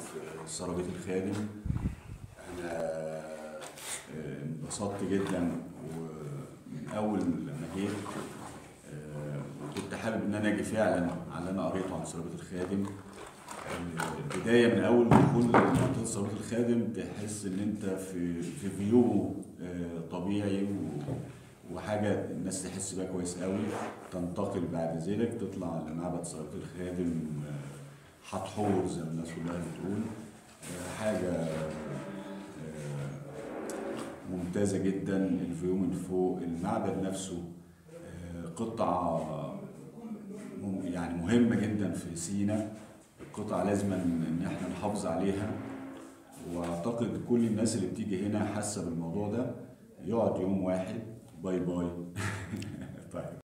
في سرابة الخادم أنا آه، انبسطت جدا ومن أول لما جيت آه، وكنت حابب إن أنا أجي فعلا على اللي أنا قريته عن سرابة الخادم آه، البداية من أول دخول منطقة سرابة الخادم تحس إن أنت في في فيو آه، طبيعي و- وحاجة الناس تحس بيها كويس قوي تنتقل بعد ذلك تطلع لمعبد سرابة الخادم آه، حتحور زي ما الناس كلها بتقول آه، حاجة آه، ممتازة جدا الفيو من فوق المعبد نفسه آه، قطعة مم- يعني مهمة جدا في سينا قطعة لازم ان احنا نحافظ عليها واعتقد كل الناس اللي بتيجي هنا حاسة بالموضوع ده يقعد يوم واحد باي باي طيب